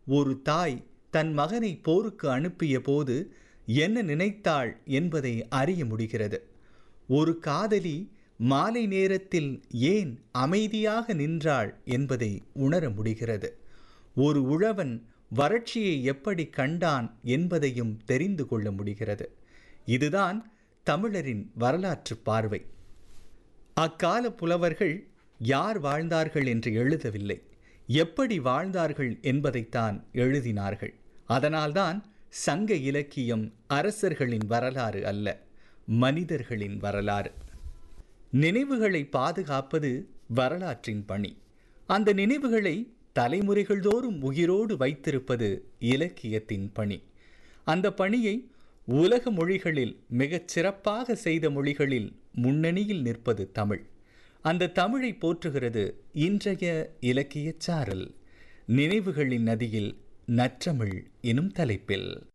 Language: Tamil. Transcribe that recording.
ஒரு தாய் தன் மகனை போருக்கு அனுப்பிய போது என்ன நினைத்தாள் என்பதை அறிய முடிகிறது ஒரு காதலி மாலை நேரத்தில் ஏன் அமைதியாக நின்றாள் என்பதை உணர முடிகிறது ஒரு உழவன் வறட்சியை எப்படி கண்டான் என்பதையும் தெரிந்து கொள்ள முடிகிறது இதுதான் தமிழரின் வரலாற்று பார்வை அக்கால புலவர்கள் யார் வாழ்ந்தார்கள் என்று எழுதவில்லை எப்படி வாழ்ந்தார்கள் என்பதைத்தான் எழுதினார்கள் அதனால்தான் சங்க இலக்கியம் அரசர்களின் வரலாறு அல்ல மனிதர்களின் வரலாறு நினைவுகளை பாதுகாப்பது வரலாற்றின் பணி அந்த நினைவுகளை தலைமுறைகள் தோறும் உயிரோடு வைத்திருப்பது இலக்கியத்தின் பணி அந்த பணியை உலக மொழிகளில் மிகச் சிறப்பாக செய்த மொழிகளில் முன்னணியில் நிற்பது தமிழ் அந்த தமிழை போற்றுகிறது இன்றைய இலக்கியச் சாரல் நினைவுகளின் நதியில் நற்றமிழ் எனும் தலைப்பில்